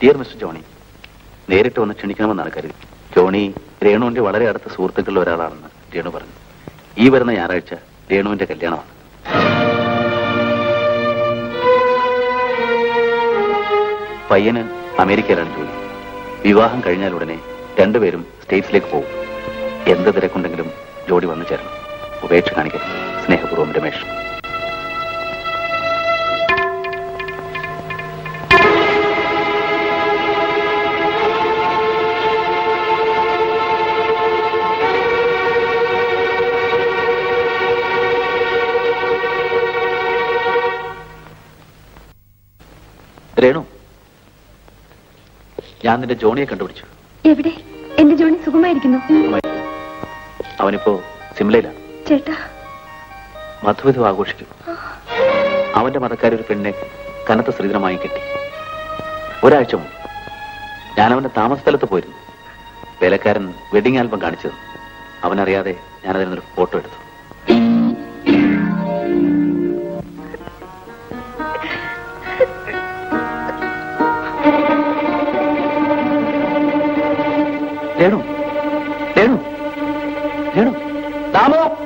dear mister Johnny നേരിട്ട് വന്ന് ക്ഷണിക്കണമെന്നാണ് കരുതി ജോണി രേണുവിന്റെ വളരെ അടുത്ത സുഹൃത്തുക്കളിൽ ഒരാളാണെന്ന് രേണു പറഞ്ഞു ഈ വരുന്ന ഞായറാഴ്ച രേണുവിന്റെ കല്യാണമാണ് പയ്യന് അമേരിക്കയിലാണ് ജോലി വിവാഹം കഴിഞ്ഞാൽ ഉടനെ രണ്ടുപേരും സ്റ്റേറ്റ്സിലേക്ക് പോകും എന്ത് തിരക്കുണ്ടെങ്കിലും ജോഡി വന്നു ചേരണം ഉപേക്ഷ കാണിക്കരുത് സ്നേഹപൂർവ്വം രമേഷ് രേണു ഞാൻ നിന്റെ ജോണിയെ കണ്ടുപിടിച്ചു എവിടെ എന്റെ ജോണി സുഖമായിരിക്കുന്നു അവനിപ്പോ സിംലയിലാണ് ചേട്ടാ മധുവിധം ആഘോഷിക്കും അവന്റെ മതക്കാരി ഒരു പെണ്ണെ കനത്ത സ്ത്രീധനമായി കിട്ടി ഒരാഴ്ച മുമ്പ് ഞാൻ അവന്റെ താമസ സ്ഥലത്ത് പോയിരുന്നു വേലക്കാരൻ വെഡിങ് ആൽബം കാണിച്ചത് അവനറിയാതെ ഞാൻ അതിൽ നിന്നൊരു ഫോട്ടോ എടുത്തു രേണു രേണു രേണു ദാമോ